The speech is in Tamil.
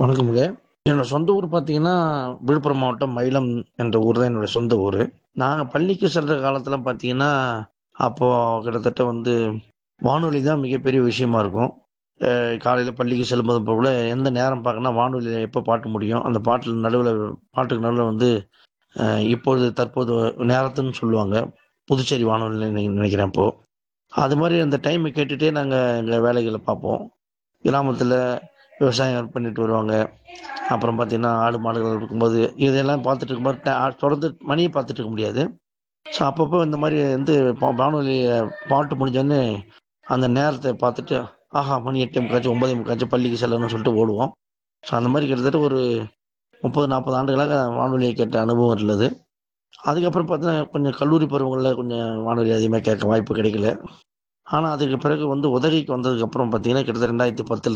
வணக்கமுங்க. என்னோட சொந்த ஊர் பார்த்தீங்கன்னா, விழுப்புரம் மாவட்டம் மயிலம் என்ற ஊர் தான் என்னோட சொந்த ஊரு. நாங்க பள்ளிக்கு சென்ற காலத்துல பார்த்தீங்கன்னா, அப்போ கிட்டத்தட்ட வந்து வானொலி தான் மிகப்பெரிய விஷயமா இருக்கும். அ காலையில பள்ளிக்கு செல்லும்போது போல எந்த நேரம் பார்க்கணும்னா, வானொலியில எப்போ பாட்டு முடியும், அந்த பாட்டுல நடுவுல பாட்டுக்கு நடுவுல வந்து அ இப்பொழுது தற்போது நேரத்துன்னு சொல்லுவாங்க. புதுச்சேரி வானொலின்னு நெ நெனைக்கிறேன் அப்போ. அது மாரி அந்த டைம கேட்டுட்டே நாங்க எங்க வேலைகள பார்ப்போம். கிராமத்துல விவசாயம் பண்ணிட்டு வருவாங்க. அப்புறம் பார்த்தீங்கன்னா, ஆடு, மாடுகள் இருக்கும்போது, இதெல்லாம் பார்த்துட்டு இருக்கும்போது ட தொடர்ந்து மணிய பார்த்துட்டு இருக்க முடியாது. ஸோ, அப்பப்போ இந்த மாரி வந்து ப வானொலிய பாட்டு முடிஞ்சோனே, அந்த நேரத்த பார்த்துட்டு, ஆஹா! மணி 8:45 9:45 பள்ளிக்கு செல்லணும்னு சொல்லிட்டு ஓடுவோம். ஸோ, அந்த மாரி கிட்டத்தட்ட ஒரு 30, 40 ஆண்டுகளாக வானொலிய கேட்ட அனுபவம் இருந்தது. அதுக்கப்புறம் பார்த்தீங்கன்னா, கொஞ்சம் கல்லூரி பருவங்கள்ல கொஞ்சம் வானொலி அதிகமா கேட்க வாய்ப்பு கிடைக்கல. ஆனா, அதுக்கு பிறகு வந்து உதகைக்கு வந்ததுக்கப்புறம் பார்த்தீங்கன்னா, கிட்டத்தட்ட 2010ல